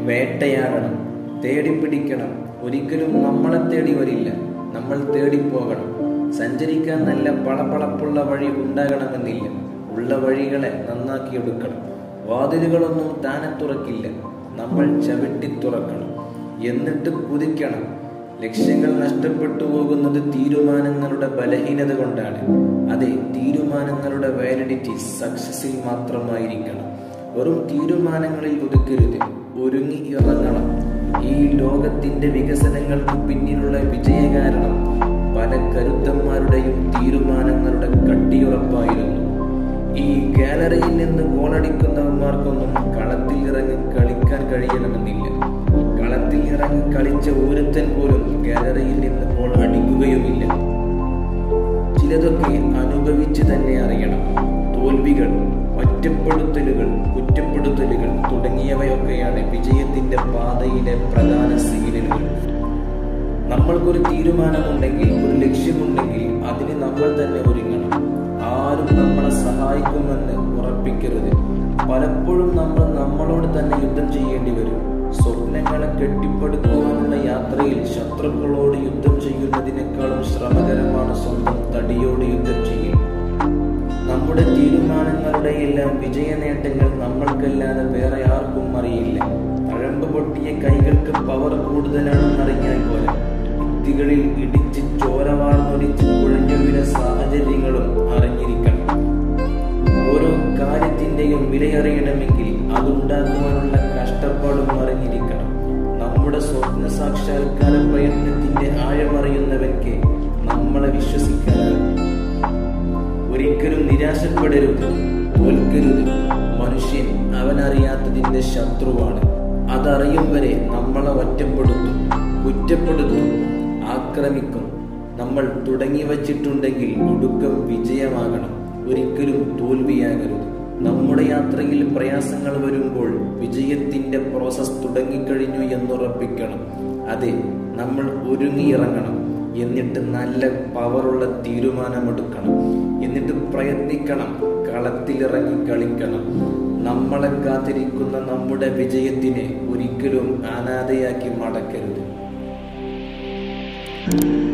വേട്ടയാടണം തേടിപ്പിടിക്കണം ഒരിക്കലും നമ്മളെ തേടി വരില്ല നമ്മൾ തേടിപ്പോകണം സഞ്ചരിക്കാൻ നല്ല പളപളപ്പുള്ള വഴി ഉണ്ടാകണമെന്നില്ല ഉള്ള വഴികളെ നന്നാക്കിയെടുക്കണം വാതിലുകളൊന്നും താനെ തുറക്കില്ല നമ്മൾ ചവിട്ടി തുറക്കണം എന്നിട്ട് കുതിക്കണം ലക്ഷ്യങ്ങൾ നഷ്ടപ്പെട്ടു പോകുന്നത് തീരുമാനങ്ങളുടെ ബലഹീനത കൊണ്ടാണ് അതെ തീരുമാനങ്ങളുടെ വാലിഡിറ്റി സക്സസിൽ മാത്രമായിരിക്കണം വെറും തീരുമാനങ്ങളിൽ ഒതുക്കരുത് ഒരുങ്ങി ഇറങ്ങണം ഈ ലോകത്തിന്റെ വികസനങ്ങൾക്ക് പിന്നിലുള്ള വിജയകാരണം പല കരുത്തന്മാരുടെയും തീരുമാനങ്ങളുടെ കട്ടിയുറപ്പായിരുന്നു ഈ ഗാലറിയിൽ നിന്ന് ഗോളടിക്കുന്നവന്മാർക്കൊന്നും കളത്തിൽ ഇറങ്ങി കളിക്കാൻ കഴിയണമെന്നില്ല കളത്തിൽ ഇറങ്ങി കളിച്ച ഒരുത്തൻ പോലും ഗാലറിയിൽ നിന്ന് ഗോൾ അടിക്കുകയുമില്ല ചിലതൊക്കെ അനുഭവിച്ച് തന്നെ അറിയണം തോൽവികൾ ഒറ്റപ്പെടുത്തലുകൾ കുറ്റപ്പെടുത്തലുകൾ തുടങ്ങിയവയൊക്കെയാണ് വിജയത്തിന്റെ പാതയിലെ പ്രധാന സീലുകൾ നമ്മൾക്കൊരു തീരുമാനമുണ്ടെങ്കിൽ ഒരു ലക്ഷ്യമുണ്ടെങ്കിൽ അതിന് നമ്മൾ തന്നെ ഒരുങ്ങണം ആരും നമ്മളെ സഹായിക്കുമെന്ന് ഉറപ്പിക്കരുത് പലപ്പോഴും നമ്മൾ നമ്മളോട് തന്നെ യുദ്ധം ചെയ്യേണ്ടി വരും സ്വപ്നങ്ങളെ കെട്ടിപ്പടുക്കുവാനുള്ള യാത്രയിൽ ശത്രുക്കളോട് യുദ്ധം ചെയ്യുന്നതിനേക്കാളും ശ്രമകരമാണ് സ്വന്തം തടിയോട് യുദ്ധം ചെയ്യൽ നമ്മുടെ തീരുമാനങ്ങളുടെ എല്ലാം വിജയ നേട്ടങ്ങൾ നമ്മൾക്കല്ലാതെ വേറെ ആർക്കും അറിയില്ല തഴമ്പ് പൊട്ടിയ കൈകൾക്ക് പവർ കൂടുതലാണെന്നറിഞ്ഞാൽ പോലെ ഭിത്തികളിൽ ഇടിച്ച് ചോരവാർന്നൊലിച്ച് കുഴഞ്ഞു വീണ സാഹചര്യങ്ങളും അറിഞ്ഞിരിക്കണം ഓരോ കാര്യത്തിന്റെയും വിലയറിയണമെങ്കിൽ അതുണ്ടാക്കുവാനുള്ള കഷ്ടപ്പാടും അറിഞ്ഞിരിക്കണം നമ്മുടെ സ്വപ്ന സാക്ഷാത്കാര പ്രയത്നത്തിന്റെ ആഴമറിയുന്നവൻക്ക് നമ്മളെ വിശ്വസിക്കാനാകും ഒരിക്കലും നിരാശപ്പെടരുത് തോൽക്കരുത് മനുഷ്യൻ അവനറിയാത്തതിന്റെ ശത്രുവാണ് അതറിയും വരെ നമ്മളെ ഒറ്റപ്പെടുത്തും കുറ്റപ്പെടുത്തും ആക്രമിക്കും നമ്മൾ തുടങ്ങി വച്ചിട്ടുണ്ടെങ്കിൽ ഒടുക്കം വിജയമാകണം ഒരിക്കലും തോൽവിയാകരുത് നമ്മുടെ യാത്രയിൽ പ്രയാസങ്ങൾ വരുമ്പോൾ വിജയത്തിന്റെ പ്രോസസ് തുടങ്ങിക്കഴിഞ്ഞു എന്നുറപ്പിക്കണം അതെ നമ്മൾ ഒരുങ്ങിയിറങ്ങണം എന്നിട്ട് നല്ല പവറുള്ള തീരുമാനമെടുക്കണം എന്നിട്ട് പ്രയത്നിക്കണം കളത്തിലിറങ്ങി കളിക്കണം നമ്മളെ കാത്തിരിക്കുന്ന നമ്മുടെ വിജയത്തിനെ ഒരിക്കലും അനാഥയാക്കി മടക്കരുത്